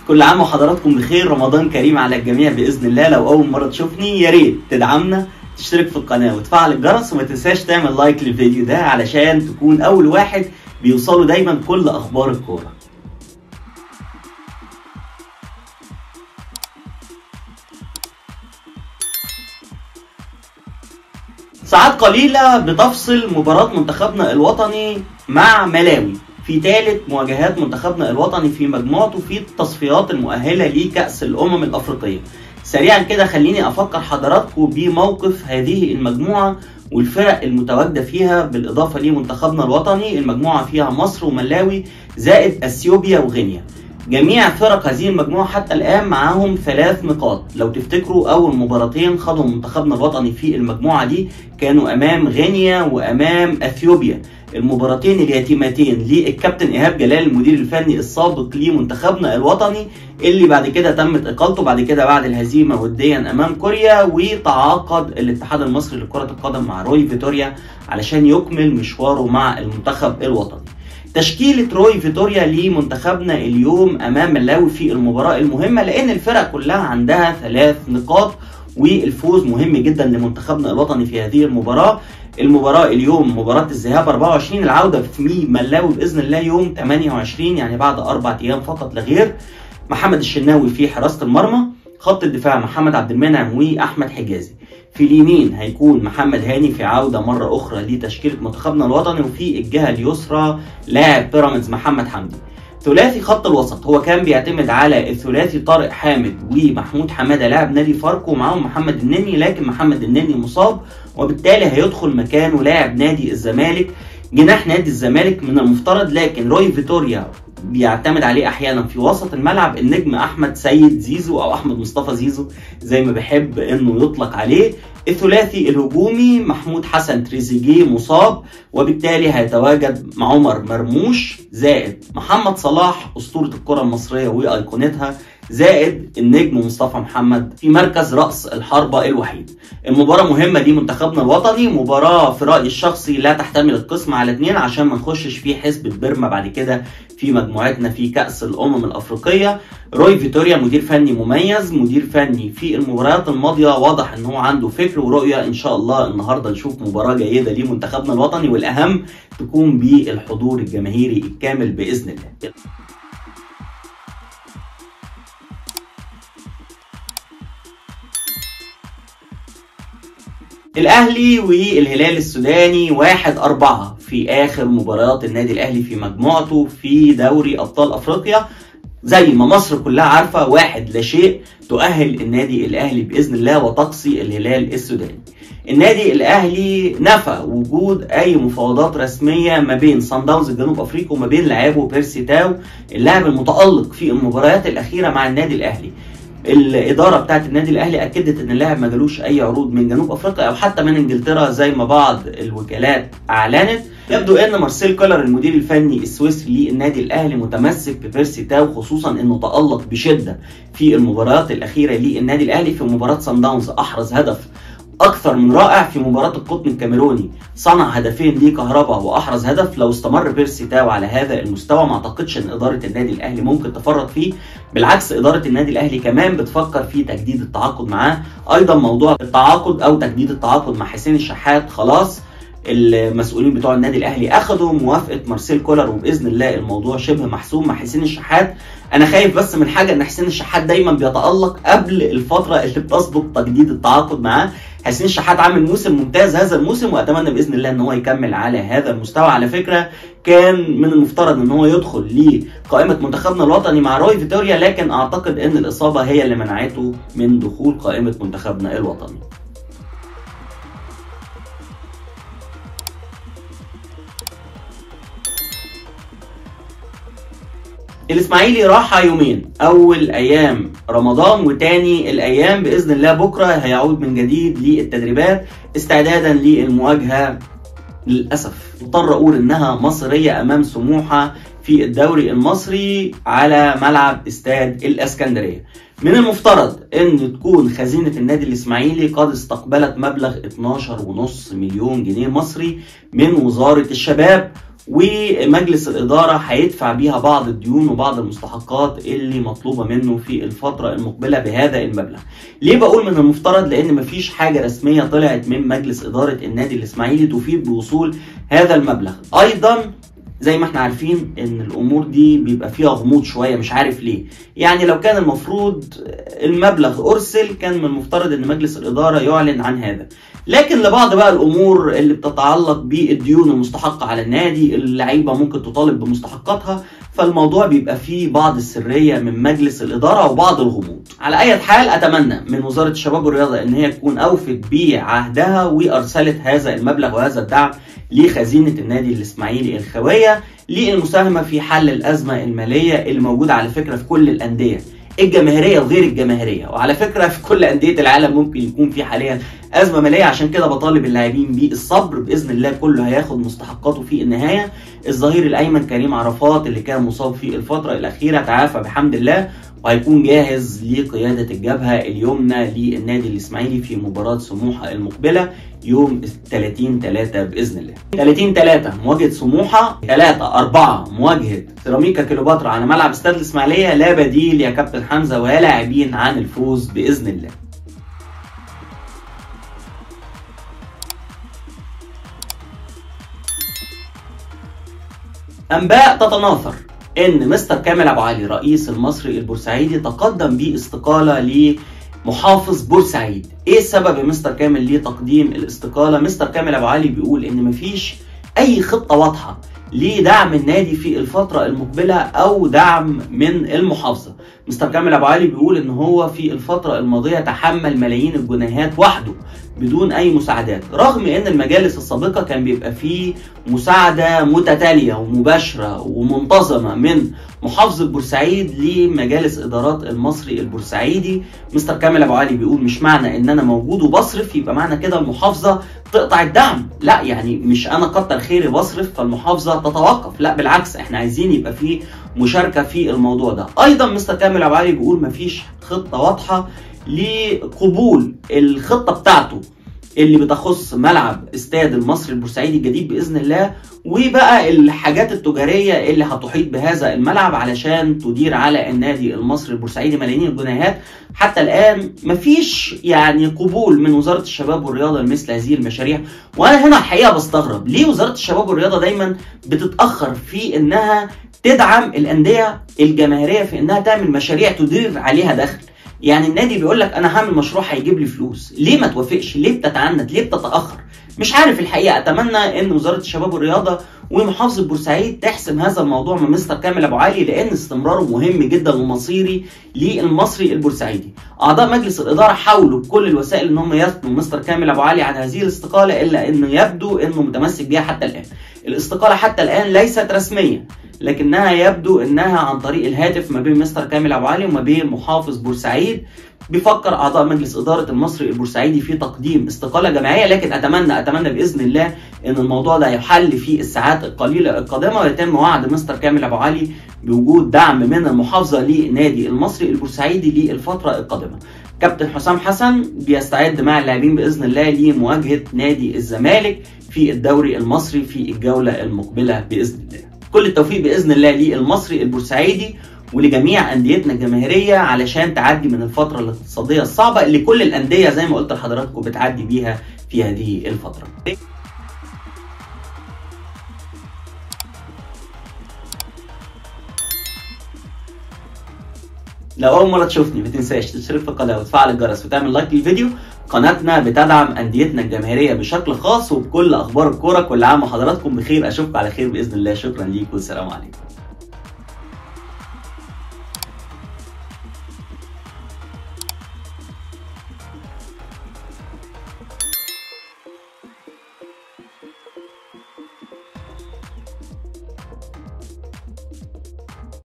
كل عام وحضراتكم بخير رمضان كريم على الجميع باذن الله لو اول مره تشوفني يا ريت تدعمنا تشترك في القناه وتفعل الجرس وما تنساش تعمل لايك للفيديو ده علشان تكون اول واحد بيوصله دايما كل اخبار الكوره ساعات قليلة بتفصل مباراة منتخبنا الوطني مع ملاوي في ثالث مواجهات منتخبنا الوطني في مجموعته في التصفيات المؤهلة لكأس الأمم الأفريقية سريعا كده خليني أفكر حضراتكم بموقف هذه المجموعة والفرق المتواجدة فيها بالإضافة لمنتخبنا الوطني المجموعة فيها مصر وملاوي زائد أثيوبيا وغينيا جميع فرق هذه المجموعة حتى الآن معاهم ثلاث نقاط لو تفتكروا أول مباراتين خاضوا منتخبنا الوطني في المجموعة دي كانوا أمام غينيا وأمام أثيوبيا المباراتين اليتيمتين للكابتن إيهاب جلال المدير الفني السابق لمنتخبنا الوطني اللي بعد كده تمت إقالته بعد كده بعد الهزيمة وديا أمام كوريا وتعاقد الاتحاد المصري لكرة القدم مع روي فيتوريا علشان يكمل مشواره مع المنتخب الوطني تشكيلة روي فيتوريا لمنتخبنا اليوم أمام ملاوي في المباراة المهمة لأن الفرق كلها عندها ثلاث نقاط والفوز مهم جدا لمنتخبنا الوطني في هذه المباراة المباراة اليوم مباراة الذهاب 24 العودة في ملاوي بإذن الله يوم 28 يعني بعد أربع أيام فقط لا غير محمد الشناوي في حراسة المرمى خط الدفاع محمد عبد المنعم وأحمد حجازي في اليمين هيكون محمد هاني في عودة مرة أخرى لتشكيلة منتخبنا الوطني وفي الجهة اليسرى لاعب بيراميدز محمد حمدي ثلاثي خط الوسط هو كان بيعتمد على الثلاثي طارق حامد ومحمود حماده لاعب نادي فاركو ومعاهم محمد النني لكن محمد النني مصاب وبالتالي هيدخل مكانه لاعب نادي الزمالك جناح نادي الزمالك من المفترض لكن روي فيتوريا بيعتمد عليه احيانا في وسط الملعب النجم احمد سيد زيزو او احمد مصطفى زيزو زي ما بيحب انه يطلق عليه الثلاثي الهجومي محمود حسن تريزيجيه مصاب وبالتالي هيتواجد مع عمر مرموش زائد محمد صلاح اسطوره الكره المصريه وايقونتها زائد النجم مصطفى محمد في مركز راس الحربه الوحيد. المباراه مهمه لمنتخبنا الوطني، مباراه في رايي الشخصي لا تحتمل القسم على اثنين عشان ما نخشش في حسبه بيرما بعد كده في مجموعتنا في كاس الامم الافريقيه. روي فيتوريا مدير فني مميز، مدير فني في المباريات الماضيه واضح ان هو عنده فكر ورؤيه ان شاء الله النهارده نشوف مباراه جيده لمنتخبنا الوطني والاهم تكون بالحضور الجماهيري الكامل باذن الله. الاهلي والهلال السوداني واحد أربعة في اخر مباريات النادي الاهلي في مجموعته في دوري ابطال افريقيا زي ما مصر كلها عارفه واحد لا شيء تؤهل النادي الاهلي باذن الله وتقصي الهلال السوداني. النادي الاهلي نفى وجود اي مفاوضات رسميه ما بين صن داونز الجنوب افريقي وما بين لاعبه بيرسي تاو اللاعب المتالق في المباريات الاخيره مع النادي الاهلي. الاداره بتاعت النادي الاهلي اكدت ان اللاعب ما جالوش اي عروض من جنوب افريقيا او حتى من انجلترا زي ما بعض الوكالات اعلنت يبدو ان مارسيل كولر المدير الفني السويسري للنادي الاهلي متمسك ببيرسي تاو خصوصا انه تالق بشده في المباريات الاخيره للنادي الاهلي في مباراه صن داونز احرز هدف اكثر من رائع في مباراه القطن الكاميروني صنع هدفين لكهربا واحرز هدف لو استمر بيرسي تاو على هذا المستوى ما اعتقدش ان اداره النادي الاهلي ممكن تفرط فيه بالعكس اداره النادي الاهلي كمان بتفكر في تجديد التعاقد معاه ايضا موضوع التعاقد او تجديد التعاقد مع حسين الشحات خلاص المسؤولين بتوع النادي الاهلي اخذوا موافقه مارسيل كولر وباذن الله الموضوع شبه محسوم مع حسين الشحات انا خايف بس من حاجه ان حسين الشحات دايما بيتالق قبل الفتره اللي بتسبق تجديد التعاقد معاه حسين الشحات عامل موسم ممتاز هذا الموسم واتمنى باذن الله ان هو يكمل على هذا المستوى على فكره كان من المفترض ان هو يدخل لقائمه منتخبنا الوطني مع روي فيتوريا لكن اعتقد ان الاصابه هي اللي منعته من دخول قائمه منتخبنا الوطني الاسماعيلي راحة يومين اول ايام رمضان وتاني الايام باذن الله بكره هيعود من جديد للتدريبات استعدادا للمواجهه للاسف مضطر اقول انها مصريه امام سموحه في الدوري المصري على ملعب استاد الاسكندريه من المفترض ان تكون خزينه النادي الاسماعيلي قد استقبلت مبلغ 12.5 مليون جنيه مصري من وزاره الشباب ومجلس الإدارة هيدفع بيها بعض الديون وبعض المستحقات اللي مطلوبة منه في الفترة المقبلة بهذا المبلغ ليه بقول من المفترض لأن مفيش حاجة رسمية طلعت من مجلس إدارة النادي الإسماعيلي تفيد بوصول هذا المبلغ أيضا زي ما احنا عارفين ان الامور دي بيبقى فيها غموض شويه مش عارف ليه يعني لو كان المفروض المبلغ ارسل كان من المفترض ان مجلس الاداره يعلن عن هذا لكن لبعض بقى الامور اللي بتتعلق بالديون المستحقه على النادي اللعيبه ممكن تطالب بمستحقاتها فالموضوع بيبقى فيه بعض السريه من مجلس الاداره وبعض الغموض على اي حال اتمنى من وزاره الشباب والرياضه ان هي تكون اوفت بعهدها وارسلت هذا المبلغ وهذا الدعم لخزينه النادي الاسماعيلي الخويه للمساهمه في حل الازمه الماليه اللي موجوده على فكره في كل الانديه الجماهيريه وغير الجماهيريه وعلى فكره في كل انديه العالم ممكن يكون في حاليا ازمه ماليه عشان كده بطالب اللاعبين بالصبر باذن الله كله هياخد مستحقاته في النهايه الظهير الايمن كريم عرفات اللي كان مصاب في الفتره الاخيره تعافى بحمد الله وهيكون جاهز لقيادة الجبهة اليمنى للنادي الإسماعيلي في مباراة سموحة المقبلة يوم 30 3 بإذن الله 30 3 مواجهة سموحة 3 4 مواجهة سيراميكا كليوباترا على ملعب استاد الإسماعيلية لا بديل يا كابتن حمزة ويا لاعبين عن الفوز بإذن الله أنباء تتناثر ان مستر كامل ابو علي رئيس المصري البورسعيدي تقدم باستقاله لمحافظ بورسعيد ايه سبب مستر كامل لتقديم الاستقاله مستر كامل ابو علي بيقول ان مفيش اي خطه واضحه لدعم النادي في الفترة المقبلة أو دعم من المحافظة. مستر كامل أبو علي بيقول إن هو في الفترة الماضية تحمل ملايين الجنيهات وحده بدون أي مساعدات، رغم إن المجالس السابقة كان بيبقى فيه مساعدة متتالية ومباشرة ومنتظمة من محافظة بورسعيد لمجالس إدارات المصري البورسعيدي. مستر كامل أبو علي بيقول مش معنى إن أنا موجود وبصرف يبقى معنى كده المحافظة تقطع الدعم، لا يعني مش أنا كتر خيري بصرف فالمحافظة تتوقف لا بالعكس احنا عايزين يبقى في مشاركه في الموضوع ده ايضا مستر كامل ابو علي بيقول مفيش خطه واضحه لقبول الخطه بتاعته اللي بتخص ملعب استاد المصري البورسعيدي الجديد باذن الله وبقى الحاجات التجاريه اللي هتحيط بهذا الملعب علشان تدير على النادي المصري البورسعيدي ملايين الجنيهات حتى الان مفيش يعني قبول من وزاره الشباب والرياضه لمثل هذه المشاريع وانا هنا الحقيقه بستغرب ليه وزاره الشباب والرياضه دايما بتتاخر في انها تدعم الانديه الجماهيريه في انها تعمل مشاريع تدير عليها دخل يعني النادي بيقول لك انا هعمل مشروع هيجيب لي فلوس ليه ما توافقش ليه بتتعنت ليه بتتاخر مش عارف الحقيقه اتمنى ان وزاره الشباب والرياضه ومحافظه بورسعيد تحسم هذا الموضوع من مستر كامل ابو علي لان استمراره مهم جدا ومصيري للمصري البورسعيدي اعضاء مجلس الاداره حاولوا بكل الوسائل ان هم يثنوا مستر كامل ابو علي عن هذه الاستقاله الا انه يبدو انه متمسك بها حتى الان الاستقاله حتى الان ليست رسميه لكنها يبدو انها عن طريق الهاتف ما بين مستر كامل ابو علي وما بين محافظ بورسعيد بيفكر اعضاء مجلس اداره المصري البورسعيدي في تقديم استقاله جماعيه لكن اتمنى اتمنى باذن الله ان الموضوع ده يحل في الساعات القليله القادمه ويتم وعد مستر كامل ابو علي بوجود دعم من المحافظه لنادي المصري البورسعيدي للفتره القادمه. كابتن حسام حسن بيستعد مع اللاعبين باذن الله لمواجهه نادي الزمالك في الدوري المصري في الجوله المقبله باذن الله. كل التوفيق باذن الله للمصري البورسعيدي ولجميع انديتنا الجماهيريه علشان تعدي من الفتره الاقتصاديه الصعبه اللي كل الانديه زي ما قلت لحضراتكم بتعدي بيها في هذه الفتره. لو اول مره تشوفني ما تنساش تشترك في القناه وتفعل الجرس وتعمل لايك للفيديو قناتنا بتدعم انديتنا الجماهيريه بشكل خاص وبكل اخبار الكوره كل عام وحضراتكم بخير اشوفكم على خير باذن الله شكرا ليكم والسلام عليكم